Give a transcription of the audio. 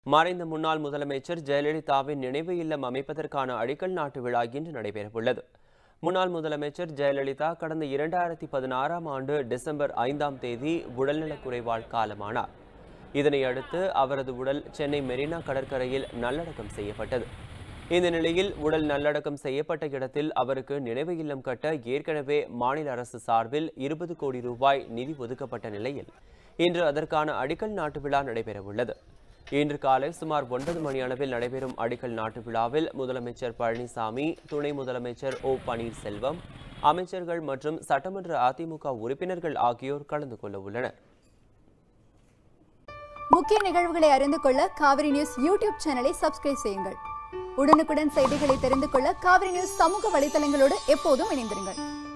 மறைந்த முன்னாள் முதலமைச்சர் ஜெயலலிதாவின் நினைவு இல்லம் அமைப்பதற்கான அடிக்கல் நாட்டு விழா இன்று நடைபெறவுள்ளது முன்னாள் முதலமைச்சர் ஜெயலலிதா கடந்த இரண்டாயிரத்தி பதினாறாம் ஆண்டு டிசம்பர் ஐந்தாம் தேதி உடல்நலக்குறைவால் காலமானார் இதனை அடுத்து அவரது உடல் சென்னை மெரினா கடற்கரையில் நல்லடக்கம் செய்யப்பட்டது இந்த நிலையில் உடல் நல்லடக்கம் செய்யப்பட்ட இடத்தில் அவருக்கு நினைவு இல்லம் கட்ட ஏற்கனவே மாநில அரசு சார்பில் இருபது கோடி ரூபாய் நிதி ஒதுக்கப்பட்ட நிலையில் இன்று அதற்கான அடிக்கல் நாட்டு விழா நடைபெறவுள்ளது இன்று காலை சுமார் ஒன்பது மணி அளவில் நடைபெறும் அடிக்கல் நாட்டு விழாவில் முதலமைச்சர் பழனிசாமி துணை முதலமைச்சர் ஓ பன்னீர்செல்வம் அமைச்சர்கள் மற்றும் சட்டமன்ற அதிமுக உறுப்பினர்கள் ஆகியோர் கலந்து கொள்ள உள்ளனர் முக்கிய நிகழ்வுகளை அறிந்து கொள்ள காவிரி நியூஸ் யூடியூப் சேனலை சப்ஸ்கிரைப் செய்யுங்கள் உடனுக்குடன் செய்திகளை தெரிந்து கொள்ள காவிரி நியூஸ் சமூக வலைதளங்களோடு எப்போதும் இணைந்திருங்கள்